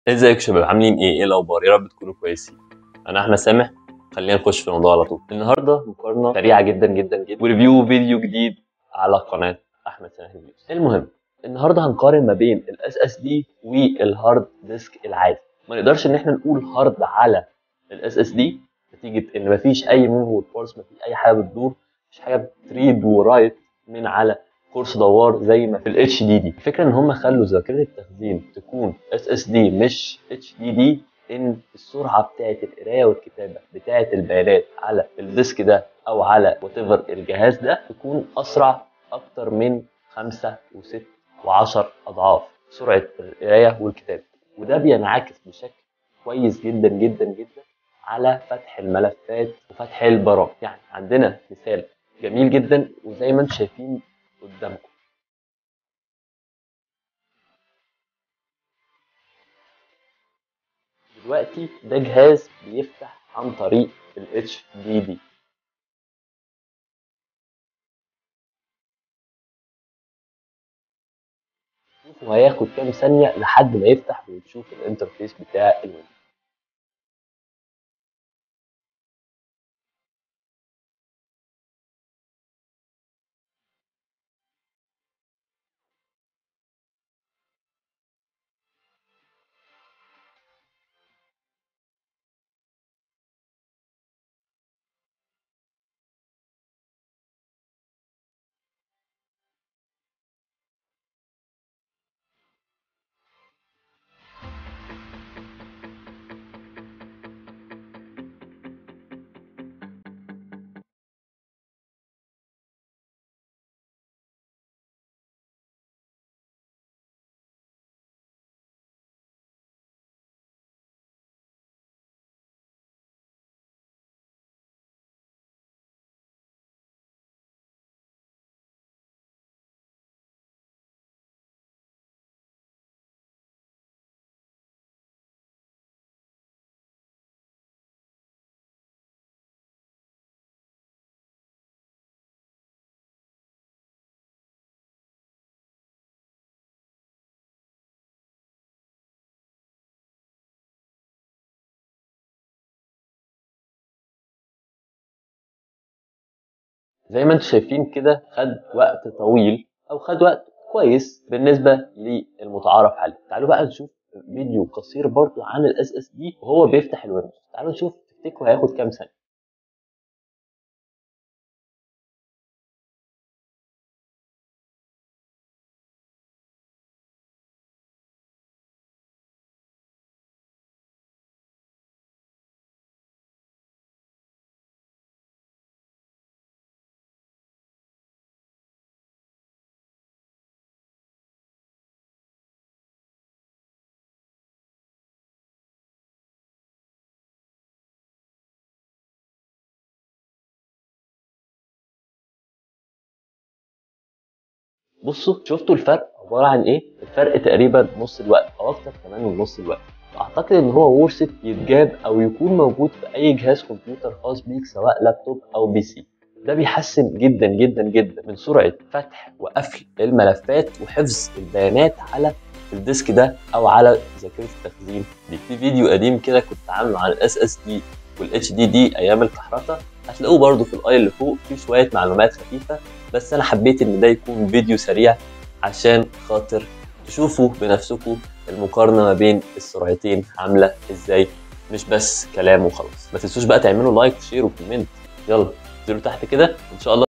ازيكم يا شباب عاملين ايه ايه الاخبار يا رب تكونوا كويسين انا احمد سامح خلينا نخش في الموضوع على طول النهارده مقارنه سريعه جدا جدا جدا وريفيو فيديو جديد على قناه احمد سامح ريفيوز المهم النهارده هنقارن ما بين الاس اس دي والهارد ديسك العادي ما نقدرش ان احنا نقول هارد على الاس اس دي نتيجه ان مفيش اي موف بارس مفيش اي حاجه بتدور مفيش حاجه بتريد ورايت من على قرص دوار زي ما في الاتش دي دي الفكره ان هم خلوا ذاكره التخزين تكون اس اس دي مش اتش دي دي ان السرعه بتاعه القرايه والكتابه بتاعه البيانات على الديسك ده او على وات الجهاز ده تكون اسرع اكتر من خمسة وست وعشر اضعاف سرعه القرايه والكتابه وده بينعكس بشكل كويس جدا جدا جدا على فتح الملفات وفتح البرامج يعني عندنا مثال جميل جدا وزي ما انتم شايفين قدامكم دلوقتي ده جهاز بيفتح عن طريق ال HDD شوفوا هياخد كام ثانية لحد ما يفتح وتشوف الانترفيس بتاع الويندوز زي ما انتم شايفين كده خد وقت طويل او خد وقت كويس بالنسبه للمتعارف عليه تعالوا بقى نشوف فيديو قصير برضو عن الاس اس دي وهو بيفتح الويندوز تعالوا نشوف تفتكروا هياخد كام ثانيه بصوا شفتوا الفرق عباره عن ايه الفرق تقريبا نص الوقت او اكتر كمان من نص الوقت اعتقد ان هو ورثة يتجاب او يكون موجود في اي جهاز كمبيوتر خاص بيك سواء لابتوب او بي سي ده بيحسن جدا جدا جدا من سرعه فتح وقفل الملفات وحفظ البيانات على الديسك ده او على ذاكره التخزين دي في فيديو قديم كده كنت عامله عن الاس اس دي والاتش دي دي ايام الكحرته هتلاقوه برده في الاي اللي فوق فيه شويه معلومات خفيفه بس انا حبيت ان ده يكون فيديو سريع عشان خاطر تشوفوا بنفسكم المقارنه ما بين السرعتين عامله ازاي مش بس كلام وخلاص ما تنسوش بقى تعملوا لايك وشير وكومنت يلا انزلوا تحت كده ان شاء الله